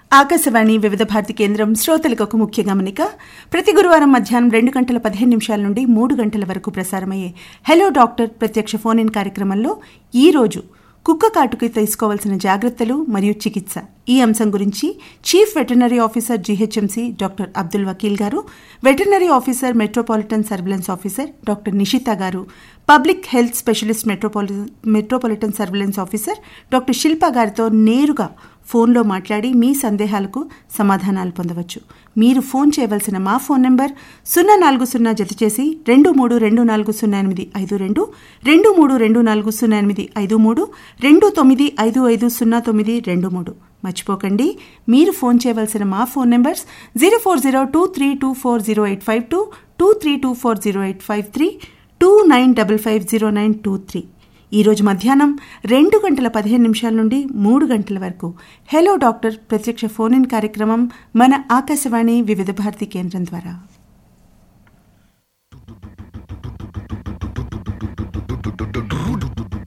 ఆకాశవాణి వివిధ భారతి కేంద్రం శ్రోతలకు ఒక ముఖ్య గమనిక ప్రతి గురువారం మధ్యాహ్నం రెండు గంటల పదిహేను నిమిషాల నుండి మూడు గంటల వరకు ప్రసారమయ్యే హలో డాక్టర్ ప్రత్యక్ష ఫోన్ ఇన్ కార్యక్రమంలో ఈ రోజు కుక్క కాటుకి తీసుకోవాల్సిన జాగ్రత్తలు మరియు చికిత్స ఈ అంశం గురించి chief veterinary officer GHMC doctor Abdul Wakeel గారు veterinary officer metropolitan surveillance officer doctor Nishita గారు పబ్లిక్ హెల్త్ స్పెషలిస్ట్ మెట్రోపాలి metropolitan surveillance officer doctor Shilpa గారితో నేరుగా ఫోన్లో మాట్లాడి మీ సందేహాలకు సమాధానాలు పొందవచ్చు మీరు ఫోన్ చేయవలసిన మా ఫోన్ నెంబర్ సున్నా నాలుగు సున్నా జత చేసి రెండు మూడు రెండు నాలుగు సున్నా ఎనిమిది ఐదు రెండు రెండు మూడు రెండు నాలుగు సున్నా ఎనిమిది ఐదు మూడు రెండు తొమ్మిది ఐదు ఐదు సున్నా తొమ్మిది రెండు మూడు మర్చిపోకండి మీరు ఫోన్ చేయవలసిన మా phone numbers zero four zero two three two four zero eight five two two three two four zero eight five three two nine double five zero nine two three ఈరోజు మధ్యాహ్నం రెండు గంటల పదిహేను నిమిషాల నుండి మూడు గంటల వరకు హలో డాక్టర్ ప్రత్యక్ష ఫోన్ ఇన్ కార్యక్రమం మన ఆకాశవాణి వివిధ భారతి కేంద్రం ద్వారా do do do do do do do do do do do